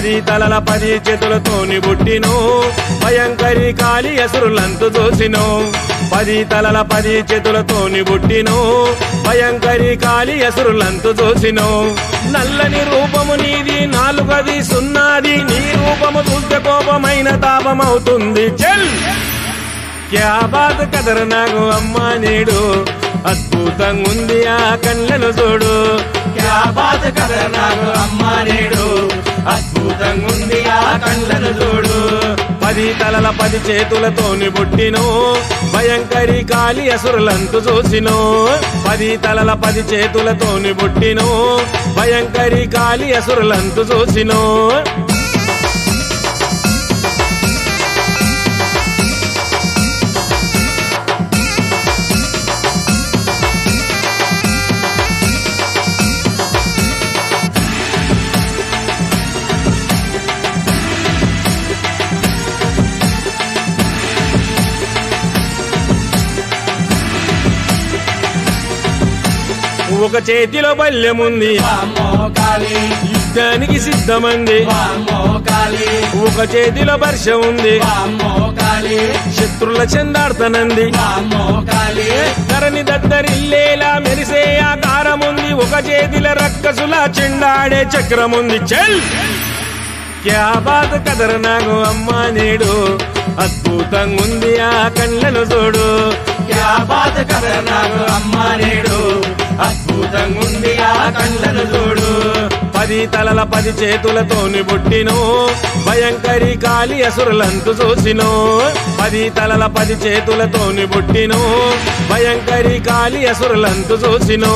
పది తలల పది చేతులతోని బుట్టిను భయంకరి కాలి ఎసురులంతు చూసిను పది తలల పది చేతులతోని బుట్టిను భయంకరి కాలి ఎసురులంతు చూసిను నల్లని రూపము నీది నాలుగది సున్నాది నీ రూపము చూస్తే కోపమైన తాపమవుతుంది చెల్ క్యా బాత్ కదరు నాకు అమ్మా నేడు అద్భుతంగా ఉంది ఆ కళ్ళను చూడు క్యా బాత్ కథ నాకు అమ్మ నేడు అద్భుతంగా ఉంది ఆ కళ్ళను చూడు పది తలల పది చేతులతోని బుట్టిను భయంకరి కాలి అసురులంతు చూసిను పది తలల పది చేతులతోని బుట్టిను భయంకరి కాలి అసురులంతు చూసిను ఒక చేతిలో బల్యముంది వామ్మో కాళీ యుద్ధానికి సిద్ధమంది వామ్మో కాళీ ఒక చేతిలో వర్ష ఉంది వామ్మో కాళీ శత్రుల చెందాడుతనంది వామ్మో కాళీ ధరణి దద్దరిల్లేలా మెరిసే ఆకారముంది ఒక చేతిల రక్కసుల చెండాడే చక్రముంది చెల్ క్యా బాత్ కదర నాకు అమ్మా నేడు అద్భుతంగా ఉంది ఆ కళ్ళను చూడు క్యా బాత్ కథ నాకు అమ్మ నేడు అద్భుతంగా ఉంది ఆ కళ్ళను చూడు పది తలల పది చేతులతోని బుట్టిను భయంకరి కాలి అసురులంతు చూసిను పది తలల పది చేతులతోని బుట్టిను భయంకరి కాలి అసురులంతు చూసిను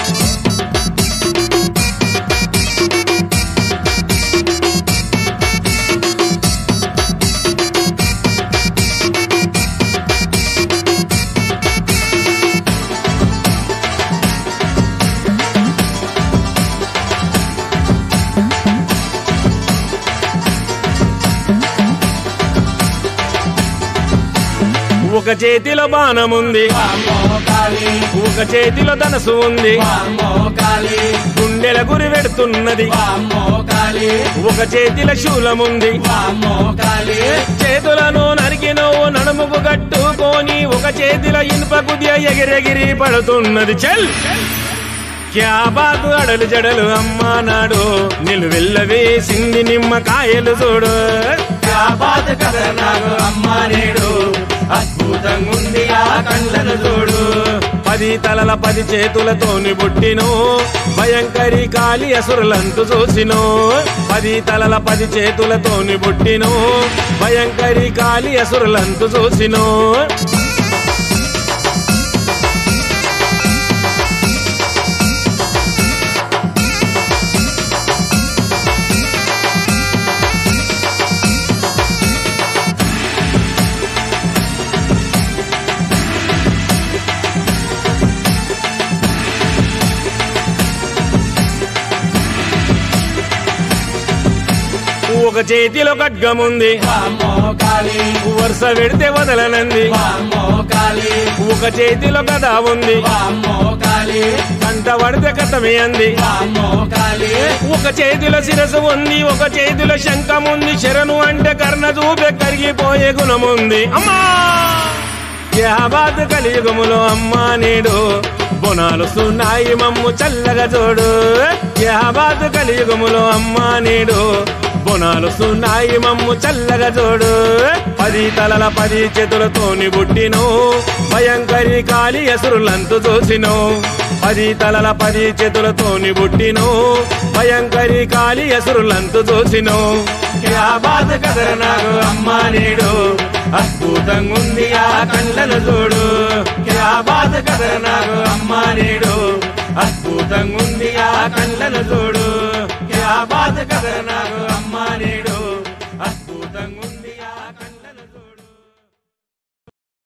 ఒక చేతిలో బాణముంది వామ్మో కాళీ ఒక చేతిలో ధనసు ఉంది వామ్మో కాళీ గుండెల గురి పెడుతున్నది వామ్మో కాళీ ఒక చేతిలో శూలముంది వామ్మో కాళీ చేతులను నరికి నువ్వు నడుముకు కట్టుకొని ఒక చేతిలో ఇనుప కుదియ ఎగిరెగిరి పడుతున్నది చెల్ క్యా బాతు అడలు జడలు అమ్మా నాడు నిలువెల్లవే సింది నిమ్మకాయలు చూడు క్యా బాత్ కథ నాకు అమ్మ నేడు అద్భుతంగా ఉంది ఆ కళ్ళను చూడు పది తలల పది చేతులతోని బుట్టిను భయంకరి కాలి అసురులంతు చూసిను పది తలల పది చేతులతోని బుట్టిను భయంకరి కాలి అసురులంతు చూసిను ఒక చేతిలో ఖడ్గముంది వామ్మో కాళీ వరుస పెడితే వదలనంది వామ్మో కాళీ ఒక చేతిలో గద ఉంది వామ్మో కాళీ కంట పడితే కథమే అంది వామ్మో కాళీ ఒక చేతిలో శిరసు ఉంది ఒక చేతిలో శంఖముంది శరణు అంటే కర్ణ చూపే కరిగిపోయే గుణముంది అమ్మా యాబాద్ కలియుగములో అమ్మా నేడు బొనాలు సున్నాయి మమ్ము చల్లగా చూడు యాబాద్ కలియుగములో అమ్మా నేడు బొనాలు సున్నాయి మమ్ము చల్లగా చూడు పది తలల పది చేతులతోని బుట్టిను భయంకరి కాలి ఎసురులంతు చూసిను పది తలల పది చేతులతోని బుట్టిను భయంకరి కాలి ఎసురులంతు చూసిను క్యా బాత్ కథ నాకు అమ్మ నేడు అద్భుతంగా ఉంది ఆ కళ్ళను చూడు క్యా బాత్ కథ నాకు అమ్మ నేడు అద్భుతంగా ఉంది ఆ కళ్ళను చూడు క్యా బాత్ కథ నాకు అమ్మ నేడు అద్భుతంగా ఉంది